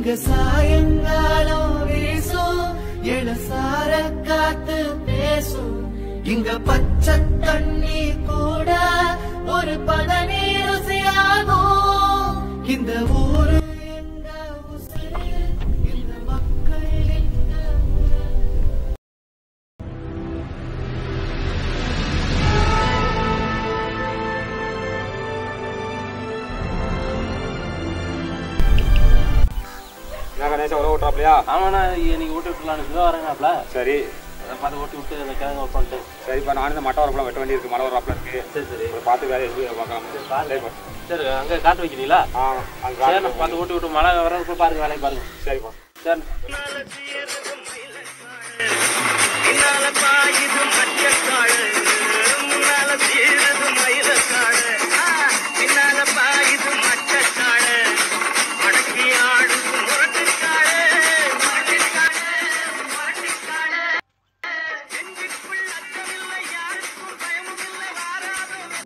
இங்க சாயங்காலம் வீசும் இளசார காத்து பேசும் இங்க பச்சை தண்ணி கூட ஒரு பதனி ருசியாகும் இந்த ஊரு எங்க உசுரு இந்த மக்கள் எங்க உறவு நான் கணேசா உழவு ஓட்டுறாப்லையா ஆமாண்ணா நீங்க ஓட்டி விட்டுலான்னு இதோ வரேங்களாப்ல சரி அதை பார்த்து ஓட்டி விட்டு அந்த கிழங்கு பண்ணிட்டு சரிப்பா நானும் இந்த மட்டை வரப்பெல்லாம் வெட்ட வேண்டி இருக்கு மழை வரப்பல இருக்கு சரி சரி அப்புறம் பார்த்து வேலையை எப்படி பார்க்கலாம் சரிப்பா சரி அங்கே காட்டு வைக்கிறீங்களா ஆ அங்கே சரி நான் பார்த்து ஓட்டி விட்டு மழை வரப்போ பாருங்க வேலையை பாருங்க சரிப்பா சரி பின்னால பாயுது மச்சக்காடு முன்னால சீருது மயிலக்காடு ஆ, பின்னால பாயுது மச்சக்காடு அடக்கி ஆடுது முரட்டுக்காடு முரட்டுக்காடு முரட்டுக்காடு நெஞ்சுக்குள் அச்சமில்லை யாருக்கும் பயமும் இல்லை வாராது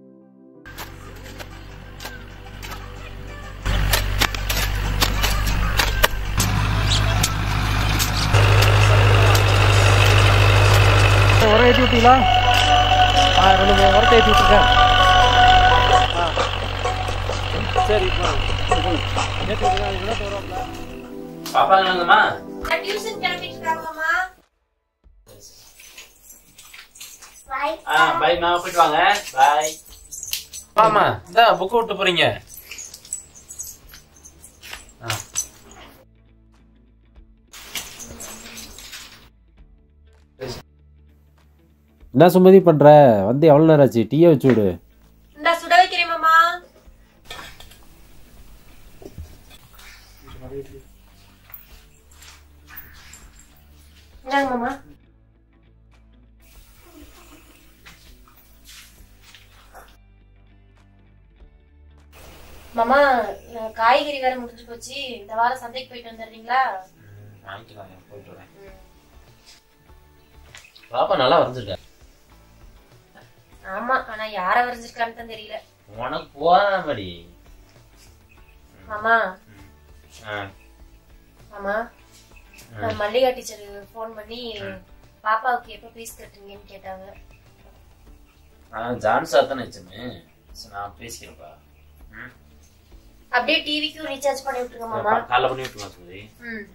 உரம் ஏற்றி விட்டீங்களா ஆ ரெண்டு மூணு உரத்தை ஏற்றி விட்டுருக்கேன் ஆ சரி ஏற்றி விட்டுருக்கேன் பாப்பாங்களாங்கம்மா நான் டியூஷன் கிளம்பிட்டு இருக்காங்கம்மா பாய் ஆ பாய் நான் போயிட்டு வாங்க பாய் ஆமா இந்த புக்கு விட்டு போறீங்க ஆ என்ன சுமதி பண்ற வந்து எவ்வளோ நேரம் ஆச்சு டீயை வச்சு விடு இந்த சுட வைக்கிறேன் மாமா இந்தாங்க மாமா மாமா அஹ் காய்கறி வேற முடிஞ்சு போச்சு இந்த வாரம் சந்தைக்கு போயிட்டு வந்துடுறீங்களா வாங்கிக்கலாம் போயிட்டு வரேன் பாப்பா நல்லா வரைஞ்சிருக்க ஆமா ஆனா யார வரைஞ்சிருக்கான்னு தான் தெரியல உனக்கு போதாமடி மாமா ஆ மாமா நான் மல்லிகா டீச்சர் ஃபோன் பண்ணி பாப்பாவுக்கு எப்போ ஃபீஸ் கட்டுறீங்கன்னு கேட்டாங்க ஆ ஜான்சா தானே வச்சுன்னு நான் பேசிக்கிறேன்ப்பா ம் அப்படியே டிவிக்கும் ரீசார்ஜ் பண்ணி விட்டுருங்க மாமா காலைல பண்ணி விட்டுமா சொல்லி ம்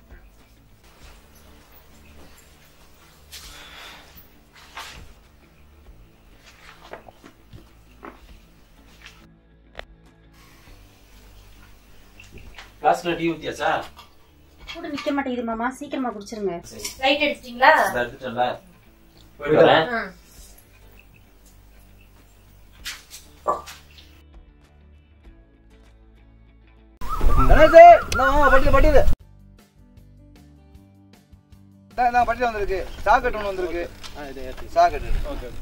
கிளாஸ்ல டீ ஊத்தியாச்சா கூட நிக்க மாட்டேங்குது மாமா சீக்கிரமா குடிச்சிருங்க சரி லைட் எடுத்துட்டீங்களா இந்த எடுத்துட்டேன்ல போயிட்டு வரேன் ம் கணேசே நான் பட்டியல பட்டியல நான் பட்டியல வந்திருக்கு சாக்கெட் ஒன்று வந்திருக்கு சாக்கெட் ஓகே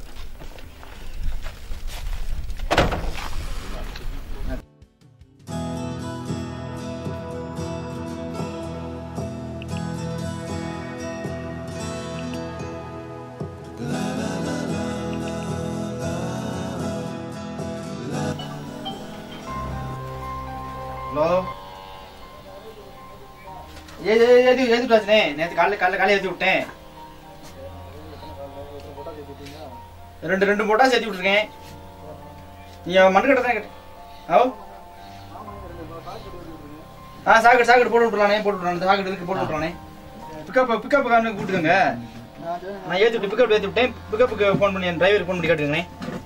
ஹலோ ஏது ஏது ஏது பேசுனே நேற்று காலைல காலைல காலையில் ஏற்றி விட்டேன் ரெண்டு ரெண்டு மூட்டா சேர்த்து விட்டுருக்கேன் நீங்கள் மண்ணு கட்ட தான் கேட்டேன் ஓ ஆ சாக்கெட் சாக்கெட் போட்டு விட்றானே போட்டு விட்றானே சாக்கெட் இருக்கு போட்டு விட்றானே பிக்கப் பிக்கப் காரனுக்கு கூப்பிட்டுக்கோங்க நான் ஏற்றி விட்டு பிக்கப் ஏற்றி விட்டேன் பிக்கப்புக்கு ஃபோன் பண்ணி என் டிரைவருக்கு ஃபோன் பண்ணி கேட்டுக்கோங்க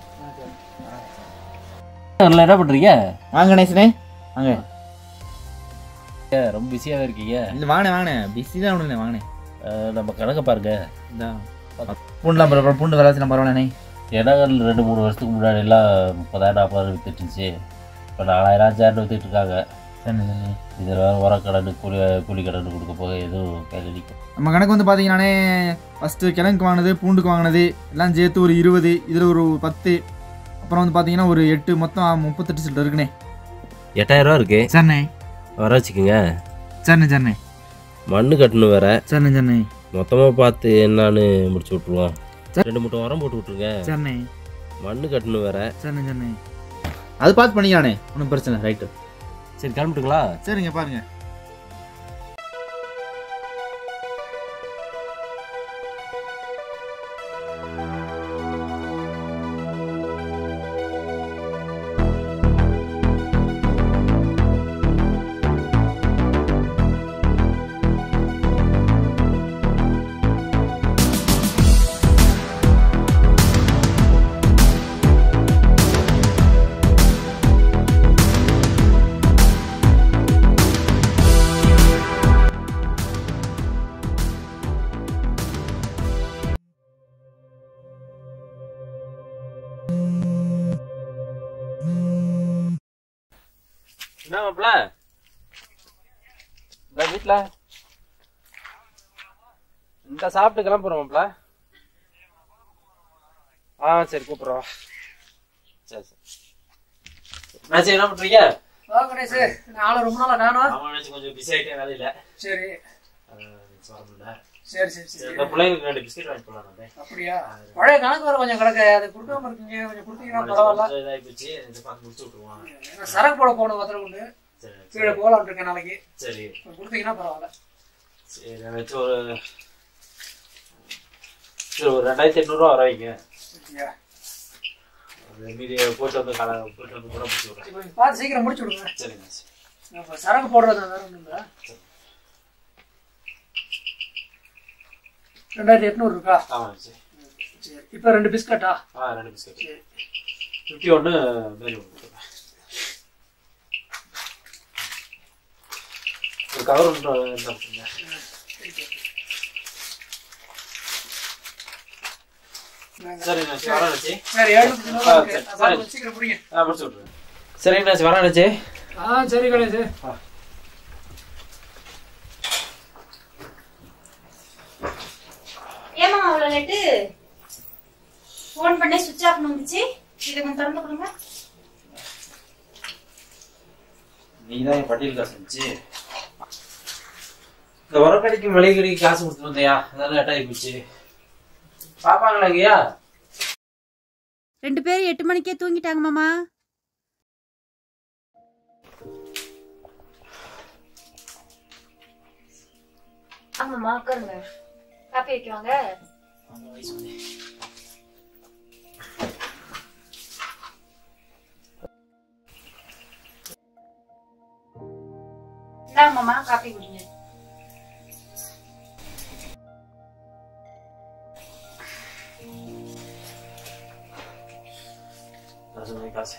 அதில் என்ன பண்ணுறீங்க வாங்க கணேசனே வாங்க ரொம்ப பிஸியாக இருக்கீங்க இல்லை வாங்கினேன் வாங்கினேன் பிஸி தான் ஒன்றும் வாங்கினேன் அஹ், நம்ம கணக்கை பாருங்க பூண்டுலாம் பரவாயில்ல பூண்டு விளாசி நம்ம பரவாயில்லண்ணே இடங்கள் ரெண்டு மூணு வருஷத்துக்கு முன்னாடி எல்லாம் முப்பதாயிரம் நாற்பதாயிரம் வித்துட்டு இருந்துச்சு இப்போ நாலாயிரம் அஞ்சாயிரம் வித்துட்டு இருக்காங்க இதில் வேறு உரக்கடன் கூலி கூலி கடன் கொடுக்க போக எதுவும் கையில் நிற்கும் நம்ம கணக்கு வந்து பார்த்தீங்கன்னானே ஃபஸ்ட்டு கிழங்கு வாங்கினது பூண்டுக்கு வாங்கினது எல்லாம் சேர்த்து ஒரு இருபது இதில் ஒரு பத்து அப்புறம் வந்து பார்த்தீங்கன்னா ஒரு எட்டு மொத்தம் முப்பத்தெட்டு சில்லர் இருக்குண்ணே எட்டாயிரம் ரூபா இருக்கு சரிண்ணே வர வச்சுக்கோங்க சரிண்ணே சரிண்ணே மண்ணு கட்டணும் வேற சரிண்ணே சரிண்ணே மொத்தமாக பார்த்து என்னன்னு முடிச்சு விட்ருவோம் ரெண்டு மூட்டை உரம் போட்டு விட்ருங்க சரிண்ணே மண்ணு கட்டணும் வேற சரிண்ணே சரிண்ணே அது பார்த்து பண்ணிக்கலாண்ணே ஒன்றும் பிரச்சனை ரைட்டு சரி கிளம்பிட்டுங்களா சரிங்க பாருங்க என்ன மாப்பிள இந்த வீட்ல இந்த சாப்பிட்டு கிளம்புறோம் மாப்பிள ஆ சரி கூப்பிடுறோம் சரி சரி நான் என்ன பண்றீங்க கணேஷ் நானும் ரொம்ப நாளா நானும் ஆமா நினைச்சு கொஞ்சம் பிஸி ஆயிட்டேன் வேலையில சரி அஹ், வர முடியல சரி சரி சரி இந்த பிள்ளைங்களுக்கு ரெண்டு பிஸ்கெட் வாங்கி போலாம் நான் அப்படியா பழைய கணக்கு வேற கொஞ்சம் கிடக்கு அது கொடுக்காம இருக்கீங்க கொஞ்சம் கொடுத்தீங்கன்னா பரவாயில்ல கொஞ்சம் இதாகி போச்சு இதை பார்த்து முடிச்சு விட்டுருவான் ஏன்னா சரக்கு போட போகணும் ஒருத்தர் உண்டு சரி கீழே போகலான் இருக்கேன் நாளைக்கு சரி கொஞ்சம் கொடுத்தீங்கன்னா பரவாயில்ல சரி நான் வச்சு ஒரு சரி ஒரு ரெண்டாயிரத்தி எட்நூறுவா வர வைங்க சரியா? அது மீதி போட்டு வந்து கலை போட்டு வந்து கூட முடிச்சு விட்றேன் இப்போ கொஞ்சம் பார்த்து சீக்கிரம் முடிச்சு விடுங்க சரிங்க சரி இப்போ சரக்கு போடுறது வேற ஒன்றும் இல்லை ரெண்டாயிரத்தி எட்நூறு இருக்கா ஆமாம் சரி சரி இப்போ ரெண்டு பிஸ்கட்டா ஆ ரெண்டு பிஸ்கட் சரி ஃபிஃப்டி ஒன்று மேரி ஒன்று கொடுத்துருவேன் ஒரு கவர் ஒன்று என்ன பண்ணுங்க சரி நான் வரேன் வச்சு வேற எழுநூத்தி ஆ, தொண்ணூறு இருக்கு. சரி, நான் சரி. பார்த்து சீக்கிரம் முடிங்க ஆ முடிச்சு விட்ருவேன் சரிங்க நான் வரேன் வச்சு ஆ சரி கணேஷ் ஏமா அவ்வளோ லேட்டு ஃபோன் பண்ணி சுவிட்ச் ஆஃப் வந்துச்சு இதை கொஞ்சம் திறந்து கொடுங்க நீ தான் என் பட்டியல் காசு இருந்துச்சு இந்த உரக்கடைக்கு மளிகை கடைக்கு காசு கொடுத்து வந்தியா அதெல்லாம் லேட் ஆகி போச்சு பாப்பாங்களா ஐயா ரெண்டு பேரும் எட்டு மணிக்கே தூங்கிட்டாங்க மாமா ஆமாம்மா உட்காருங்க காப்பி வைக்குவாங்க இந்தாங்க மாமா காப்பி குடிங்க நான் சொன்னேன் காசு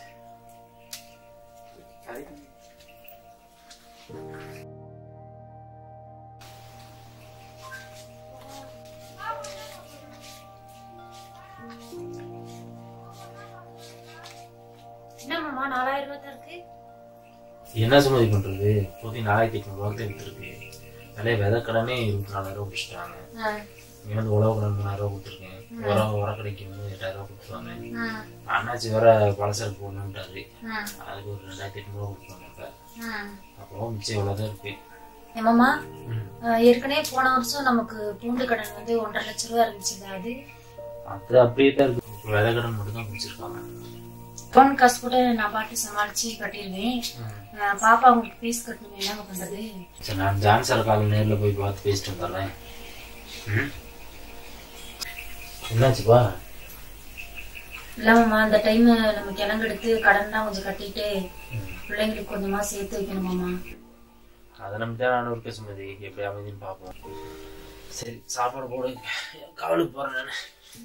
என்ன மாமா நாலாயிரம் ரூபாய் தான் இருக்கு என்ன சுமதி பண்றது இப்போதைக்கு நாலாயிரத்தி எட்நூறுவா தான் வித்துருக்கு விலைய விதை கடனே இருபத்தி நாலாயிரம் ரூபா பிடிச்சிட்டாங்க ஆ, இங்க வந்து உழவு கடன் மூணாயிரம் ரூபா கொடுத்துருக்கேன் உரம் உரக்கடைக்கு வந்து எட்டாயிரம் ரூபா கொடுத்துருவாங்க ஆ, அண்ணாச்சி வேற பலசரக்கு போடணுன்ட்டாரு ஆ, அதுக்கு ஒரு ரெண்டாயிரத்தி எட்நூறுவா கொடுத்துருவாங்க இப்ப ஆ. அப்போ மிச்சம் இவ்வளவுதான் இருக்கு ஏமாம்மா ம். ஆ, ஏற்கனவே போன வருஷம் நமக்கு பூண்டு கடன் வந்து ஒன்றரை லட்ச ரூபா இருந்துச்சுல்ல அது அது அப்படியே தான் இருக்கு இப்ப விதை கடன் மட்டும் தான் பிடிச்சிருக்காங்க லோன் காசு கூட நான் பாட்டு சமாளிச்சு கட்டிடுவேன் ஆ, பாப்பா உங்களுக்கு ஃபீஸ் கட்டணும் என்னங்க பண்றது சரி நான் ஜான் சார் காலையில் நேரில் போய் பார்த்து பேசிட்டு வந்துடுறேன் ம்? என்னாச்சுப்பா இல்லாமம்மா அந்த டைம் நம்ம கிழங்கெடுத்து கடன்லாம் கொஞ்சம் கட்டிட்டு பிள்ளைங்களுக்கு கொஞ்சமா சேர்த்து வைக்கணுமாம்மா அதை நம்பி தான் நான் ஒரு பேசுமதி எப்படி அமைதின்னு பார்ப்போம் சரி சாப்பாடு போடு காவலுக்கு போகிறேன் நான்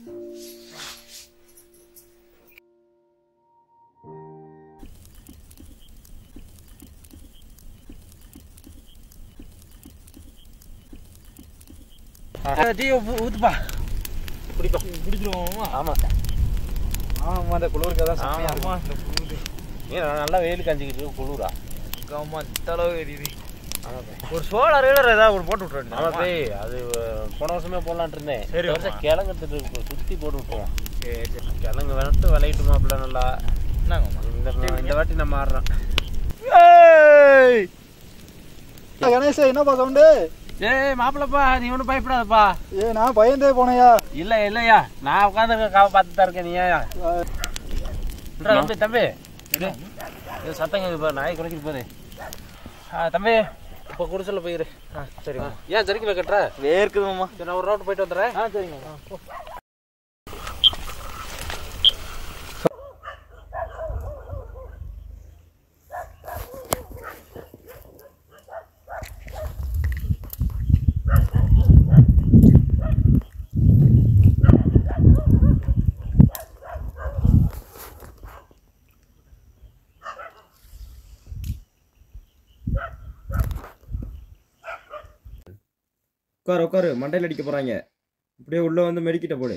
டீ ஊத்துப்பா குடிப்பா குடிச்சிருவோமா ஆமா ஆமா அந்த குளிருக்கு தான் செம்மையா இருக்கும் ஏன் நல்லா வெயில் காஞ்சிக்கிட்டு குளிரா ஆமா இந்த அளவு எரியுது ஒரு சோலார் கீழர் ஏதாவது ஒரு போட்டு விட்டுறேன் ஆமா போய் அது அஹ், போன வருஷமே போடலான்ட்டு இருந்தேன் சரி, இந்த வருஷம் மாமா. கிழங்கு எடுத்துட்டு சுற்றி போட்டு விட்டுருவோம் சரி சரி கிழங்கு விளட்டு விளையிட்டு மாப்பிள்ள நல்லா என்னங்கம்மா இந்த இந்த வாட்டி நம்ம ஆடுறோம் கணேஷ் என்னப்பா சவுண்டு ஏய் மாப்பிள்ளப்பா நீ ஒன்றும் பயப்படாதப்பா ஏ நான் பயந்தே போனையா இல்ல இல்லையா நான் உட்காந்து காவ பார்த்து தான் இருக்கேன் நீ ஏன் இன்றா, தம்பி தம்பி இரு. இது சத்தம் கேக்குது பாரு நாய் குறைக்குது பாரு ஆ, தம்பி இப்போ குடிசல போயிரு சரி ஏன் ஜரிக்கல கட்டுற வேர்க்குது மாமா சரி, நான் ஒரு ரவுண்ட் போயிட்டு வந்துடுறேன் ஆ சரிங்க உட்காரு உட்காரு மண்டையில் அடிக்க போறாங்க இப்படியே உள்ள வந்து மெடிக்கிட்ட போடு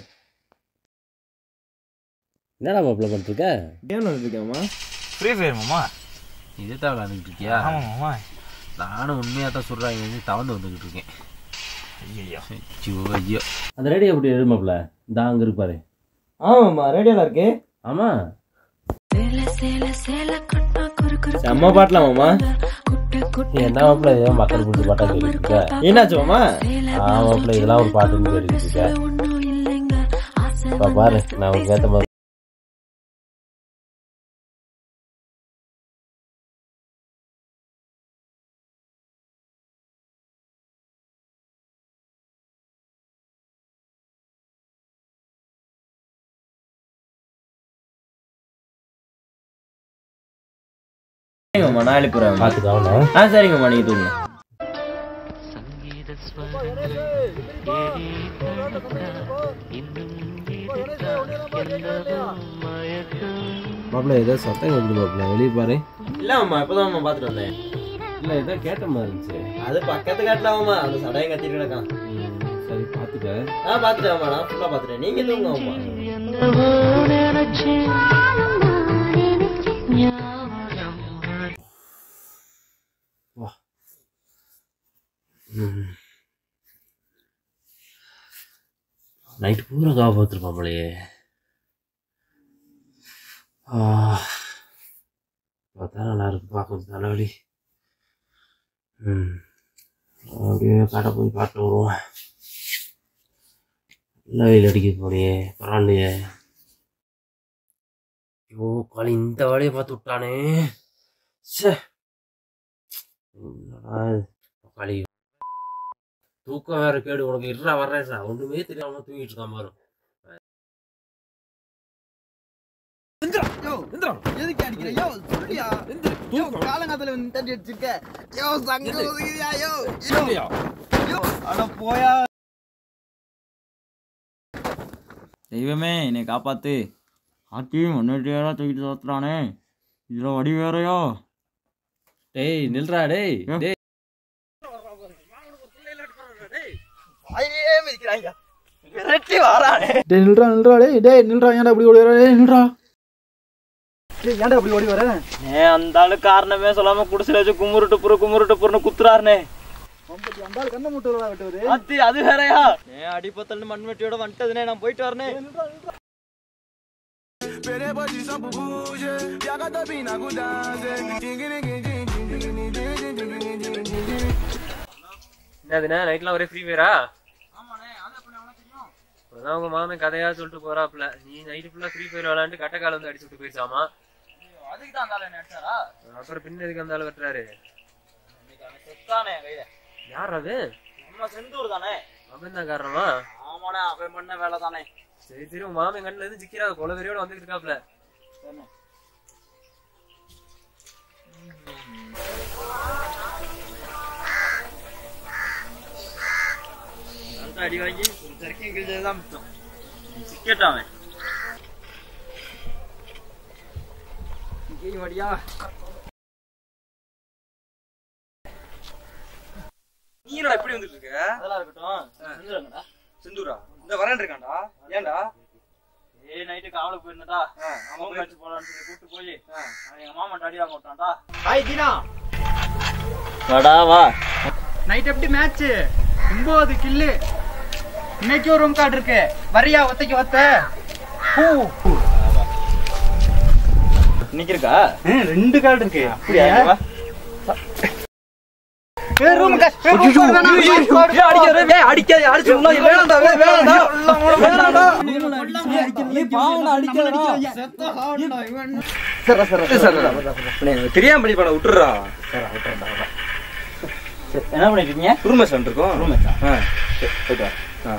என்னடா மாப்பிள்ள பண்ணிருக்க கேம் வந்துருக்கேம்மா ஃப்ரீ ஃபயர் மாமா இதே தான் விளாண்டுட்டு இருக்கியா ஆமா மாமா நானும் உண்மையாக தான் சொல்கிறாங்க வந்து தவந்து வந்துக்கிட்டு இருக்கேன் ஐயோ ஐயோ ஐயோ அந்த ரேடியோ எப்படி எழுமாப்ல இந்த அங்கே இருப்பாரு ஆமாம்மா ரேடியோல இருக்கு ஆமாம் செம்ம பாட்டலாம் மாமா என்ன மாப்பிள்ள ஏதோ மக்கள் பிடிச்ச பாட்டா கேட்டுட்டு இருக்க என்னாச்சு மாமா ஆ மாப்பிள்ள இதெல்லாம் ஒரு பாட்டுன்னு கேட்டுட்டு இருக்க இப்போ பாரு நான் உங்களுக்கு ஏற்ற மாதிரி சரிங்க மாமா நான் எழுப்புறேன் மாமா. பார்த்து கவனம் ஆ சரிங்க மாமா நீங்க தூங்குங்க மாப்பிள்ள ஏதோ சத்தம் கேட்குது மாப்பிள்ள வெளியே பாரு இல்ல மாமா இப்பதான் மாமா பாத்துட்டு வந்தேன் இல்லை ஏதோ கேட்ட மாதிரி இருந்துச்சு அது பக்கத்து காட்டுல மாமா அந்த சடையும் கத்திட்டு கிடக்கான் ம், சரி பார்த்துக்க ஆ பாத்துட்டேன் மாமா நான் ஃபுல்லா பாத்துட்டேன் நீங்க தூங்க மாமா நைட்டு பூரா காப்பாற்றுருப்பாங்களே பார்த்தா நல்லா இருக்கு பார்க்க தலைவலி ம் அப்படியே கடை போய் பார்த்து வருவோம் நல்லா வெயில் அடிக்குது போலையே பரவாயில்லையே ஐயோ காலி இந்த வேலையை பார்த்து விட்டானே சே என்னடா இது? காலி தூக்கம் வேற கேடு உனக்கு இருடா வர்றேன் சார் ஒண்ணுமே தெரியாம தூங்கிட்டு இருக்கான் பாரு யோ இந்திரா எதுக்கு அடிக்கிற யோ சொல்லியா யோ காலங்காத்துல வந்து தட்டி அடிச்சிருக்க யோ சங்க ஒதுக்கிறியா யோ யோ யோ அட போயா தெய்வமே என்னை காப்பாத்து ஆத்தி முன்னாடியாரா தூக்கிட்டு தோத்துறானே இதுல வடி வேறையோ டேய் நில்றா டேய் டேய் ஐயே மிதிக்கிறாங்க விரட்டி வாரானே டேய் நில்றா நில்றா டேய் டேய் நில்றா ஏன்டா அப்படி ஓடி வர டேய் நில்றா டேய் ஏன்டா அப்படி ஓடி வர ஏ அந்த ஆளு காரணமே சொல்லாம குடிசையில வச்சு குமுருட்டு புற குமுருட்டு புறன்னு குத்துறாருனே அந்த ஆள் கண்ண மூட்டு வரா விட்டவரு ஆத்தி அது வேறயா ஏ அடிப்பத்தல்னு மண்வெட்டியோட வந்துட்டதுனே நான் போயிட்டு வரனே என்னதுண்ணே நைட்லாம் ஒரே ஃப்ரீ ஃபயரா அதான் உங்க மாமன் கதையா சொல்லிட்டு போறாப்ல நீ நைட்டு ஃபுல்லா ஃப்ரீ ஃபயர் விளாண்டு கட்டக்கால வந்து அடிச்சு விட்டு போயிருச்சாமா அதுக்கு தான் அந்த ஆளு நடிச்சாரா அப்புறம் பின்ன எதுக்கு அந்த ஆள் வெட்டுறாரு செத்தானே கையில யார் அது நம்ம செந்தூர் தானே அவன் தான் காரணமா ஆமாண்ணே அவன் பண்ண வேலை தானே சரி சரி உன் மாமன் கண்ணுல இருந்து சிக்கிறா கொலவெறியோட வந்துட்டு இருக்காப்ல அந்த அடி வாங்கி சரக்கையும் கிழிச்சதுதான் மிச்சம் சிக்கட்டாவன் இங்கேயும் வடியா நீரடா எப்படி வந்துட்டு இருக்க அதெல்லாம் இருக்கட்டும் செந்துருங்கடா செந்தூரா இந்த வரேன் இருக்கான்டா ஏன்டா ஏய் நைட்டு காவலுக்கு போயிருந்தா அவங்க கழிச்சு போலான்னு சொல்லி கூப்பிட்டு போய் அவன் எங்க மாமா அடி வாங்க விட்டான்டா ஹாய் தீனா வாடா வா நைட் எப்படி மேட்ச் ஒன்பது கில்லு இன்னைக்கு ஒரு ரூம் கார்டு இருக்கு வரியா ஒத்தைக்கு ஒத்த பூ இன்னைக்கு இருக்கா ரெண்டு கார்டு இருக்கு அப்படியா வா அடிக்காது அடிச்சு வேணாம்டா வேணாம்டா வேணாம்டா தெரியாம பண்ணி பண்ண விட்டுறா என்ன பண்ணிட்டு இருக்கீங்க ரூம் மேட்ச் இருக்கோம் ரூம் மேட்சா ஆ போயிட்டு வா ஆ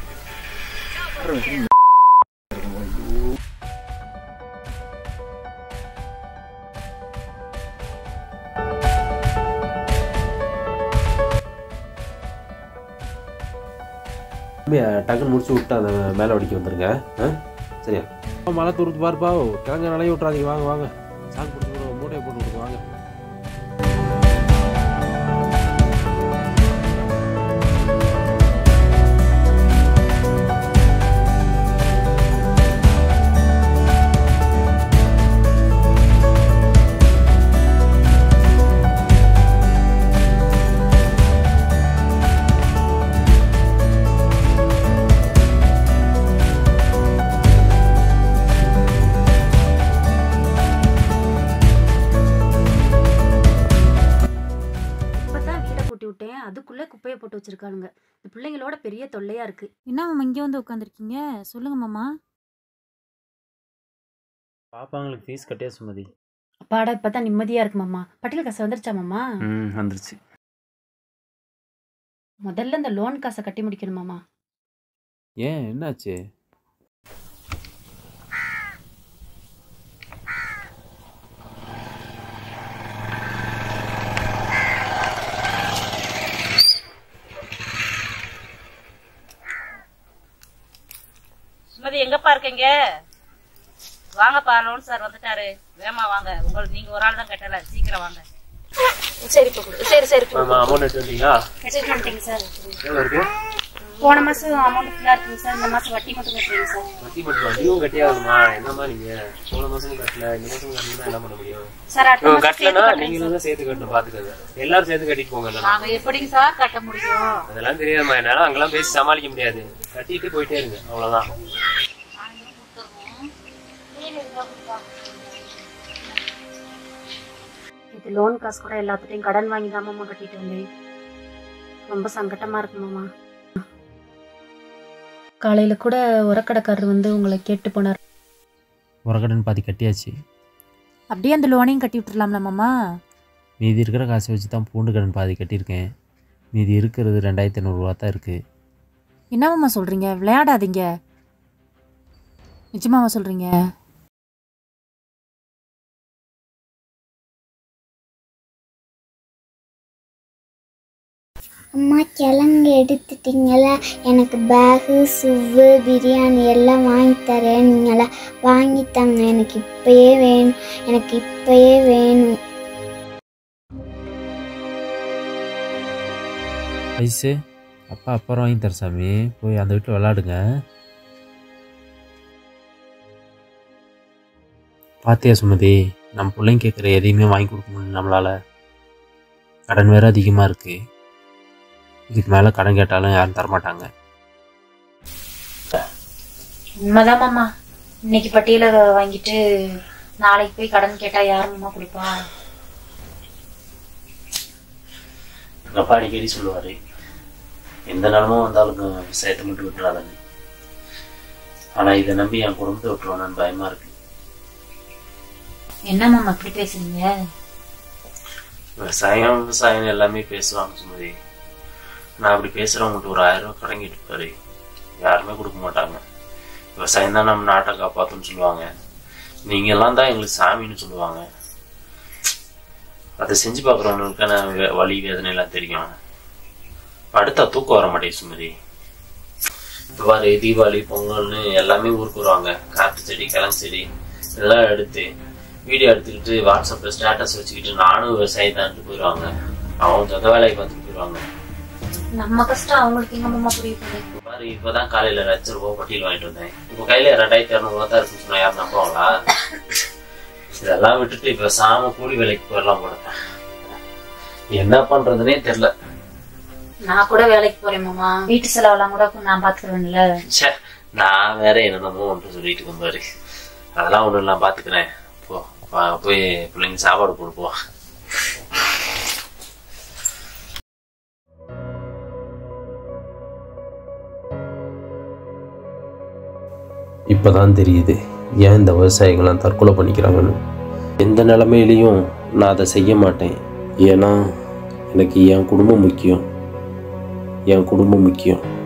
டக்குன்னு முடிச்சு விட்டு அந்த மேலே வடிக்க வந்துருங்க ஆ சரியா மழை தூரத்து பாருப்பா கிழங்கு நிலைய விட்றாதீங்க வாங்க வாங்க சாக்கு போட்டு மூட்டையை போட்டு விடுங்க வாங்க வச்சிருக்கானுங்க இந்த பிள்ளைங்களோட பெரிய தொல்லையா இருக்கு என்ன மாமா இங்கே வந்து உட்காந்துருக்கீங்க சொல்லுங்க மாமா பாப்பாங்களுக்கு ஃபீஸ் கட்டியா சுமதி அப்பாடா இப்பதான் நிம்மதியா இருக்கு மாமா பட்டியல் காசு வந்துருச்சா மாமா ம் வந்துருச்சு முதல்ல இந்த லோன் காசை கட்டி முடிக்கணும் மாமா ஏன் என்னாச்சு சுமதி எங்கப்பா இருக்கீங்க வாங்கப்பா லோன் சார் வந்துட்டாரு வேமா வாங்க உங்களுக்கு நீங்க ஒரு ஆள் தான் கட்டல சீக்கிரம் வாங்க சரி கொடு சரி சரி கொடு. ஆமாம் அமௌண்ட் எடுத்து வந்தீங்களா எடுத்துட்டு வந்துட்டீங்க சார் எவ்வளோ இருக்கு போன மாசம் அமௌண்ட் ஃபுல்லா இருக்குங்க சார் இந்த மாசம் வட்டி மட்டும் கட்டுறீங்க சார் வட்டி மட்டும் வட்டியும் கட்டியாகுமா என்னம்மா நீங்க போன மாசமும் கட்டல இந்த மாசம் கட்டணும்னா என்ன பண்ண முடியும் சார் அடுத்த மாசம் கட்டலனா சேர்த்து நீங்களும் தான் சேர்த்து கட்டணும் பாத்துக்கோங்க எல்லாரும் சேர்த்து கட்டிட்டு போங்க இல்லைன்னா. நாங்க எப்படிங்க சார் கட்ட முடியும் அதெல்லாம் தெரியாதுமா என்னால அங்கெல்லாம் பேசி சமாளிக்க முடியாது கட்டிட்டு போயிட்டே இருங்க அவ்வளவுதான் இது லோன் காசு கூட எல்லாத்துட்டையும் கடன் வாங்கி தான் மாமா கட்டிட்டு வந்தேன் ரொம்ப சங்கட்டமா இருக்கு மாமா காலையில கூட உரக்கடைக்காரர் வந்து உங்களை கேட்டு போனார் உரக்கடன் பாதி கட்டியாச்சு அப்படியே அந்த லோனையும் கட்டி விட்டுறலாம்ல மாமா மீதி இருக்கிற காசை வச்சு தான் பூண்டு கடன் பாதி கட்டியிருக்கேன் மீதி இருக்கிறது ரெண்டாயிரத்தி ஐநூறுரூவா தான் இருக்குது என்ன மாமா சொல்றீங்க விளையாடாதீங்க நிஜமாவா சொல்றீங்க அம்மா கிழங்கு எடுத்துட்டீங்கள எனக்கு பேகு சுவு பிரியாணி எல்லாம் வாங்கி தரேன்னீங்கள வாங்கித்தாங்க எனக்கு இப்பயே வேணும் எனக்கு இப்பயே வேணும் ஐஸு அப்பா அப்புறம் வாங்கி தர சாமி போய் அந்த வீட்டில் விளாடுங்க பாத்தியா சுமதி நம்ம பிள்ளைங்க கேட்குற எதையுமே வாங்கி கொடுக்க முடியல நம்மளால் கடன் வேறு அதிகமாக இருக்குது இதுக்கு மேலே கடன் கேட்டாலும் யாரும் தரமாட்டாங்க உண்மைதான் மாமா இன்னைக்கு பட்டியல வாங்கிட்டு நாளைக்கு போய் கடன் கேட்டா யார் மாமா கொடுப்பா எங்கள் அப்பா அடிக்கடி சொல்லுவார் எந்த நிலமும் வந்தாலும் விவசாயத்தை மட்டும் விட்டுறாதன்னு ஆனால் இதை நம்பி என் குடும்பத்தை விட்டுருவானு பயமாக இருக்கு என்ன மாமா இப்படி பேசுறீங்க விவசாயம் விவசாயம் எல்லாமே பேசுவாங்க சுமதி நான் அப்படி பேசுகிறவங்ககிட்ட ஒரு ஆயிரம் ரூபாய் கடன் கேட்டுப்பாரு யாருமே கொடுக்க மாட்டாங்க விவசாயம் தான் நம்ம நாட்டை காப்பாற்றுன்னு சொல்லுவாங்க நீங்கள் எல்லாம் தான் எங்களுக்கு சாமின்னு சொல்லுவாங்க அதை செஞ்சு பார்க்குறவங்களுக்கான வே- வலி வேதனை எல்லாம் தெரியும் அடுத்தா தூக்கம் வர மாட்டேங்குது சுமதி இப்போ பாரு தீபாவளி பொங்கல்னு எல்லாமே ஊருக்கு வருவாங்க காட்டு செடி கிழங்கு செடி இதெல்லாம் எடுத்து வீடியோ எடுத்துக்கிட்டு வாட்ஸ்அப்பில் ஸ்டேட்டஸ் வச்சுக்கிட்டு நானும் விவசாயி தான்ட்டு போயிடுவாங்க அவங்க சொந்த வேலையை பார்த்துட்டு போயிடுவாங்க நம்ம கஷ்டம் அவங்களுக்கு எங்க மாமா புரியுது பாரு இப்பதான் காலையில லட்ச ரூபாய் பட்டியல் வாங்கிட்டு வந்தேன் இப்போ கையில ரெண்டாயிரத்தி இரநூறுவா தான் இருக்குன்னு சொன்னா யாரும் நம்புவாங்களா இதெல்லாம் விட்டுட்டு இப்ப சாம கூலி வேலைக்கு போயிடலாம் போல என்ன பண்றதுனே தெரியல நான் கூட வேலைக்கு போறேன் மாமா வீட்டு செலவெல்லாம் கூட நான் பாத்துக்கிறேன்ல ச்சே நான் வேற என்னென்னமோ ஒன்று சொல்லிட்டு இருக்கேன் பாரு அதெல்லாம் ஒண்ணு நான் பாத்துக்கிறேன் போ பா- போய் பிள்ளைங்க சாப்பாடு போடு போ இப்போதான் தெரியுது ஏன் இந்த விவசாயிகள்லாம் தற்கொலை பண்ணிக்கிறாங்கன்னு எந்த நிலமையிலையும் நான் அதை செய்ய மாட்டேன் ஏன்னா எனக்கு என் குடும்பம் முக்கியம் என் குடும்பம் முக்கியம்